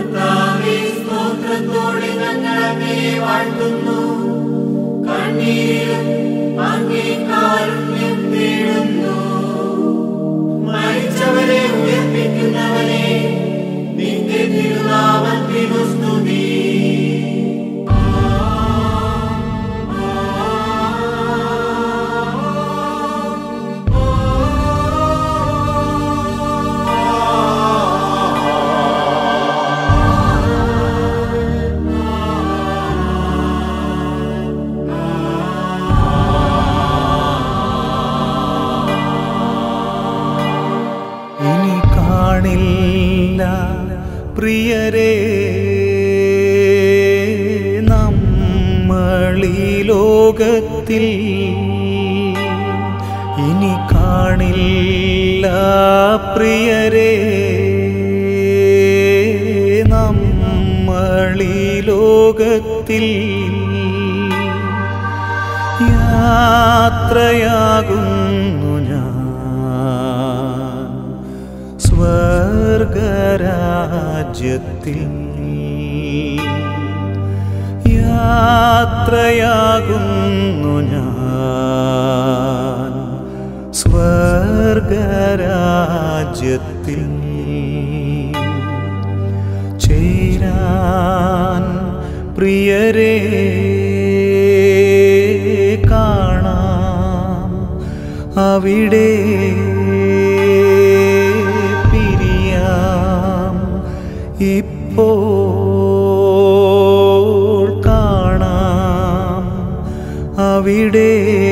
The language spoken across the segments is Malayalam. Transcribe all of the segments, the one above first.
കർത്താവേ സ്തോത്രത്തോടെ ഞങ്ങൾ അങ്ങേ വാഴ്ത്തുന്നു കണ്ണീരും അങ്ങേ കാരുണ്യം തേടുന്നു മരിച്ചവരെ ഉയർപ്പിക്കുന്നവനെ നിന്റെ തിരുനാമത്തിനു സ്തുതി ഇനി കാണില്ല പ്രിയരെ നമ്മളീ ലോകത്തിൽ ഇനി കാണില്ല പ്രിയരെ നമ്മളീ ലോകത്തിൽ യാത്രയാകുന്നു ഞാൻ സ്വർഗരാജ്യത്തിൽ യാത്രയാകുന്നു ഞാൻ സ്വർഗരാജ്യത്തിൽ ചേരാൻ പ്രിയരെ കാണാം അവിടെ പിരിയാം ഇപ്പോൾ കാണാം അവിടെ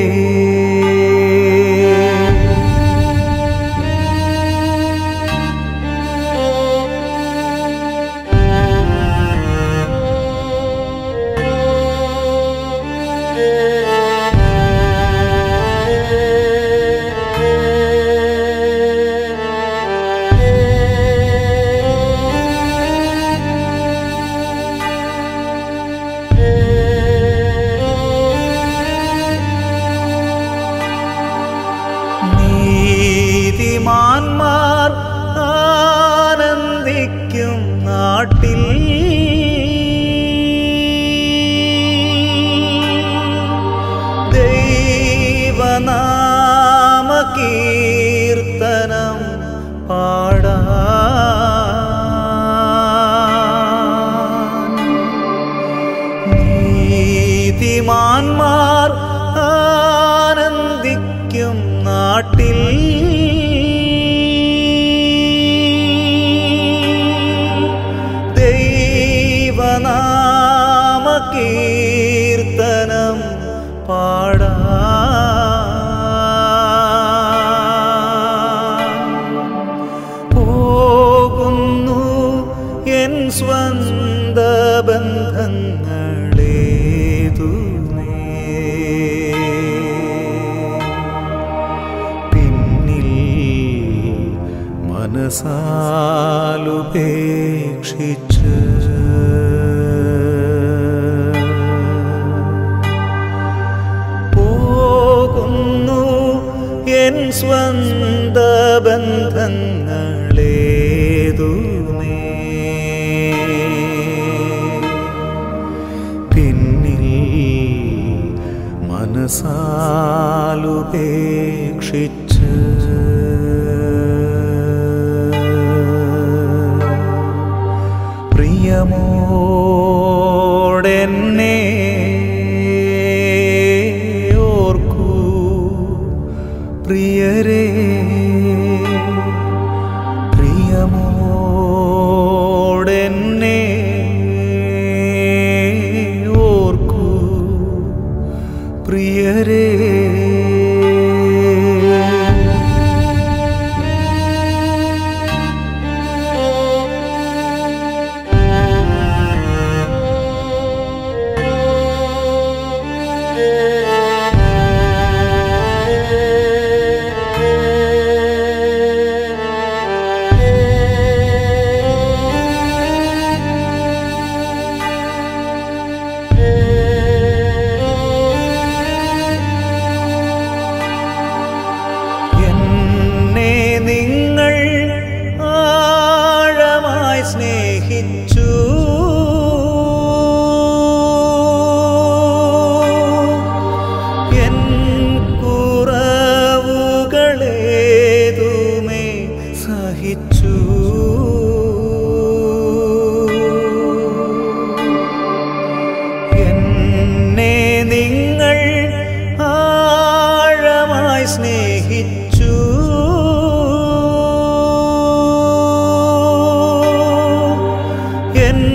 നീതിമാന്മാർ ആനന്ദിക്കും നാട്ടിൽ ദൈവനാമ കീർത്തനം പാടാൻ നീതിമാന്മാർ ആനന്ദിക്കും നാട്ടിൽ ദൈവനാമ കീർത്തനം പാടാൻ പോകുന്നു എൻ സ്വന്ത ബന്ധങ്ങളേതു പിന്നിൽ മനസാലുപേക്ഷിച്ച് പോകുന്നു എൻ സ്വന്ത ബന്ധങ്ങളേതു പിന്നിൽ മനസാലുപേക്ഷിച്ച് പ്രിയമോടെന്നെ ഓർക്കൂ പ്രിയരേ പ്രിയമോടെന്നെ ഓർക്കൂ പ്രിയരേ എന്നെ നിങ്ങൾ ആഴമായി സ്നേഹിച്ചു സഹിച്ചു എന്നെ നിങ്ങൾ ആഴമായി സ്നേഹിച്ചു എൻ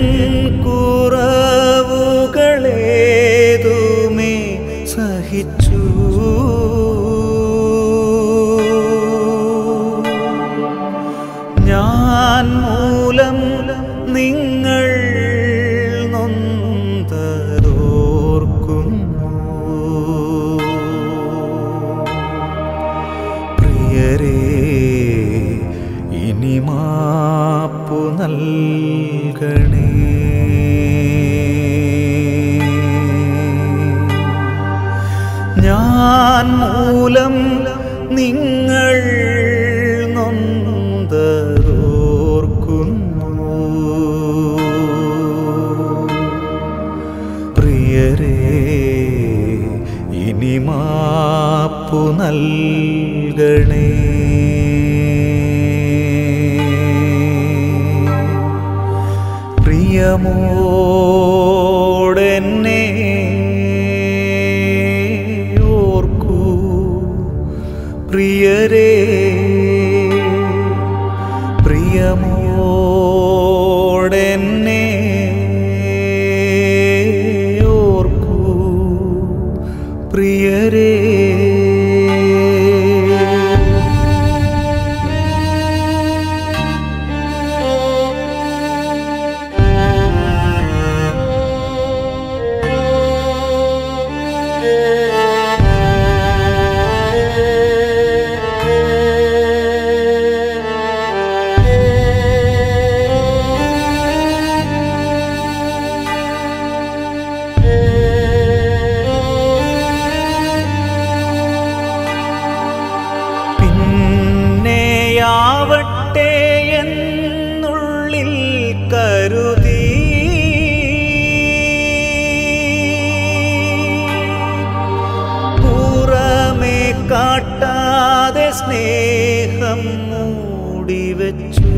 കുറവുകളേതുമേ സഹിച്ചു ഞാൻ മൂലം നിങ്ങൾ നൊന്തതോർക്കുന്നു പ്രിയരേ ഇനി മാപ്പു നൽകണേ ഞാൻ മൂലം നിങ്ങൾ നൊന്തതോർക്കുന്നു പ്രിയരേ ഇനി മാപ്പു നൽകണേ പ്രിയമോടെന്നെ ഓർക്കൂ പ്രിയരേ പ്രിയമോടെന്നെ ഓർക്കൂ പ്രിയരേ പിന്നെയാവട്ടെ എന്നുള്ളിൽ കരുതി പുറമേ കാട്ടാതെ സ്നേഹം മൂടിവെച്ചു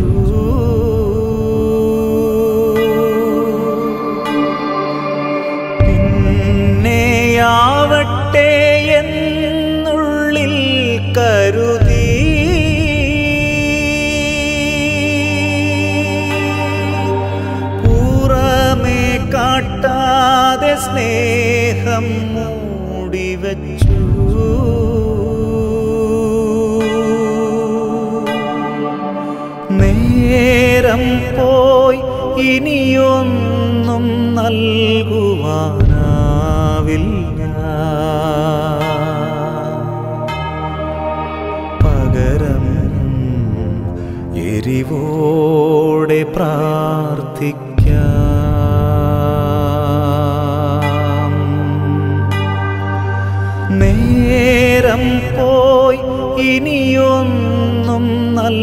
പിന്നെയാവട്ടെ എന്നുള്ളിൽ കരുതി പുറമേ കാട്ടാതെ സ്നേഹം മൂടിവെച്ചു നേരം പോയി ഇനിയൊന്നും നൽകുവാനാവില്ല പകരം എരിവോടെ പ്രാർത്ഥിക്കാം നേരം പോയി ഇനിയൊന്നും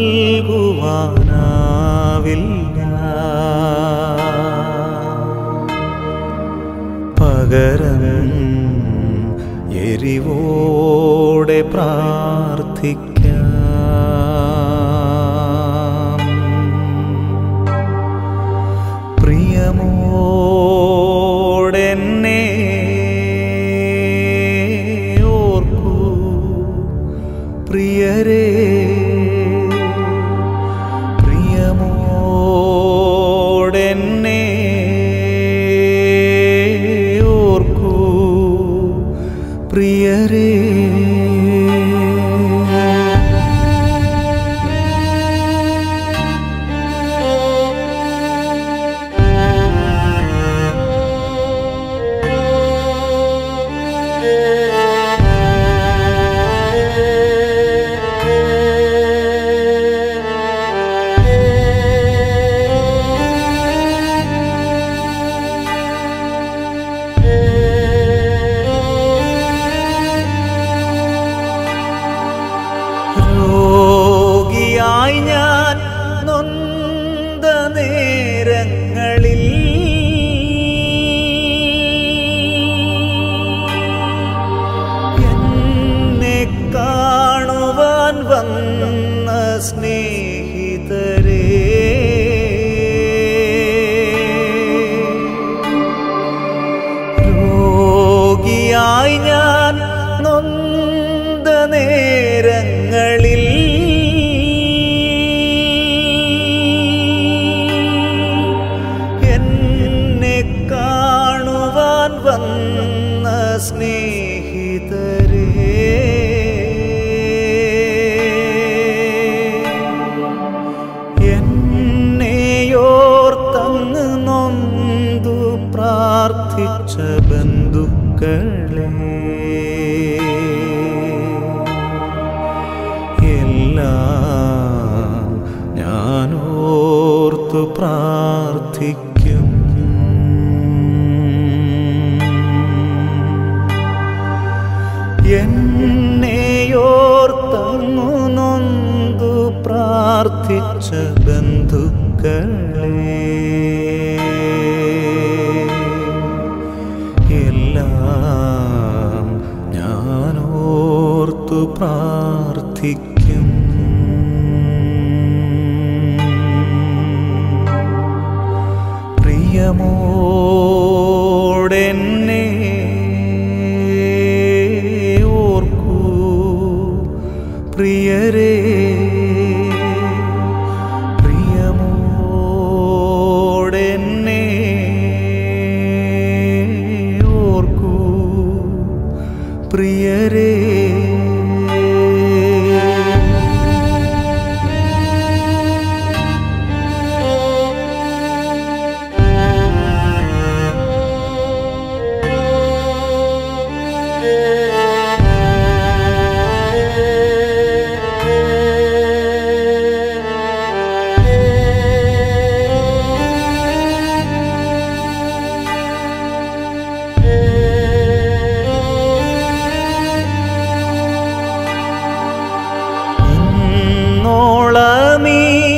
നൽകുവാനാവില്ല പകരം എരിവോടെ പ്രാർത്ഥിക്കാം പ്രിയമോടെന്നെ ഓർക്കൂ പ്രിയരേ പ്രിയമോടെന്നെ ഓർക്കൂ പ്രിയരേ രോഗിയായി ഞാൻ നൊന്ത നേരങ്ങളിൽ എന്നെ കാണുവാൻ വന്ന സ്നേഹിതരെ പ്രാർത്ഥിച്ച ബന്ധുക്കളെ എല്ലാം ഞാനോർത്തു പ്രാർത്ഥിക്കും എന്നെയോർത്തങ്ങു നൊന്തു പ്രാർത്ഥിച്ച ബന്ധുക്കളെ എല്ലാം ഞാനോർത്തു പ്രാർത്ഥിക്കും പ്രിയമോടെന്നെ ഓർക്കൂ പ്രിയരേ പ്രിയമോടെന്നെ ഓർക്കൂ പ്രിയരേ ഇന്നോളമീ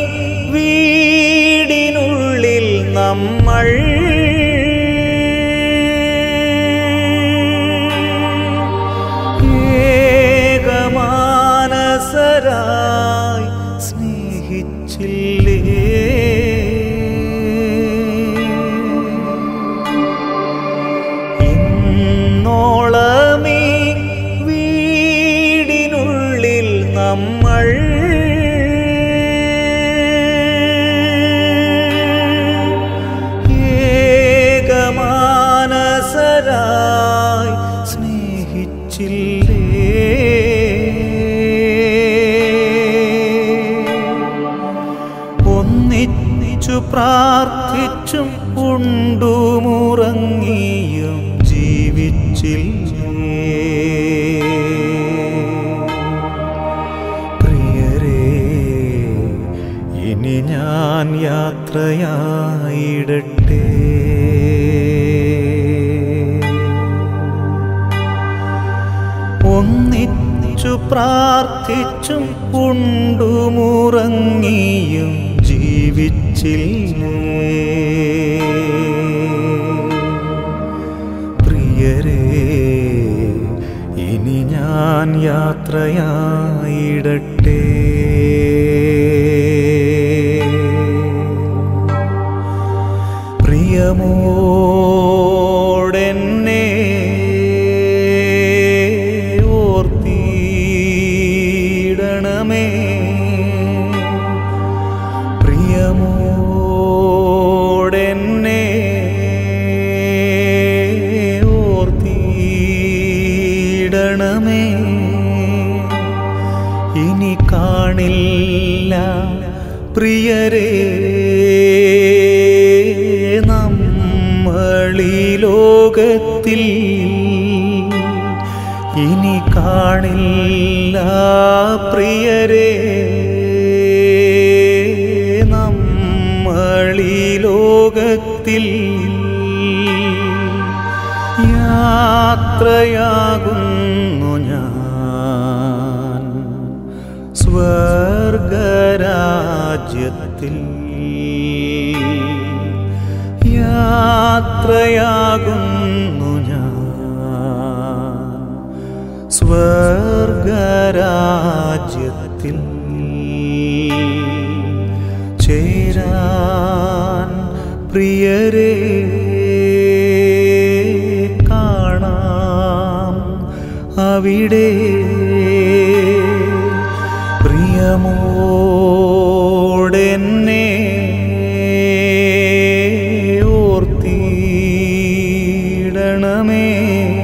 വീടിനുള്ളിൽ നമ്മൾ ഏകമാനസരായി സ്നേഹിച്ചില്ലേ ഇന്നോളമീ വീടിനുള്ളിൽ നമ്മൾ ഏകമാനസരായി സ്നേഹിച്ചില്ലേ ഒന്നിച്ചു പ്രാർത്ഥിച്ചും ഉണ്ടുമുറങ്ങിയും ജീവിച്ചില്ലേ പ്രിയരേ ഇനി ഞാൻ യാത്രയായിടട്ടെ ഒന്നിച്ചു പ്രാർത്ഥിച്ചും ഉണ്ടുമുറങ്ങിയും ജീവിച്ചില്ലേ പ്രിയരേ ഇനി ഞാൻ യാത്രയായിടട്ടെ പ്രിയമോടെന്നെ ഓർത്തിടണമേ പ്രിയമോടെന്നെ ഓർത്തിടണമേ ഇനി കാണില്ല പ്രിയരേ നമ്മളീ ലോകത്തിൽ ഇനി കാണില്ല പ്രിയരേ നമ്മളീ ലോകത്തിൽ യാത്രയാകുന്നു ഞാൻ സ്വർഗരാജ്യത്തിൽ യാത്രയാകുന്നു ഞാൻ സ്വർഗരാജ്യത്തിൽ ചേരാൻ പ്രിയരേ കാണാം അവിടെ പ്രിയമോടെന്നെ ഓർത്തിടണമേ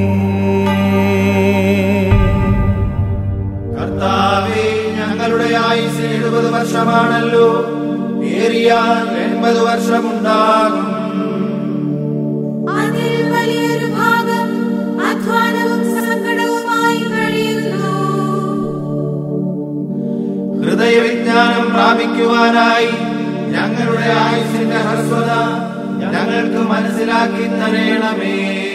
കർത്താവേ ഞങ്ങളുടെ ആയുസ് എഴുപത് വർഷമാണല്ലോ ഏറിയ എൺപത് വർഷമുണ്ടാകും അതിൽ വലിയ വിജ്ഞാനം പ്രാപിക്കുവാനായി ഞങ്ങളുടെ ആയുസിന്റെ ഹ്രസ്വത ഞങ്ങൾക്ക് മനസ്സിലാക്കി തരേണമേ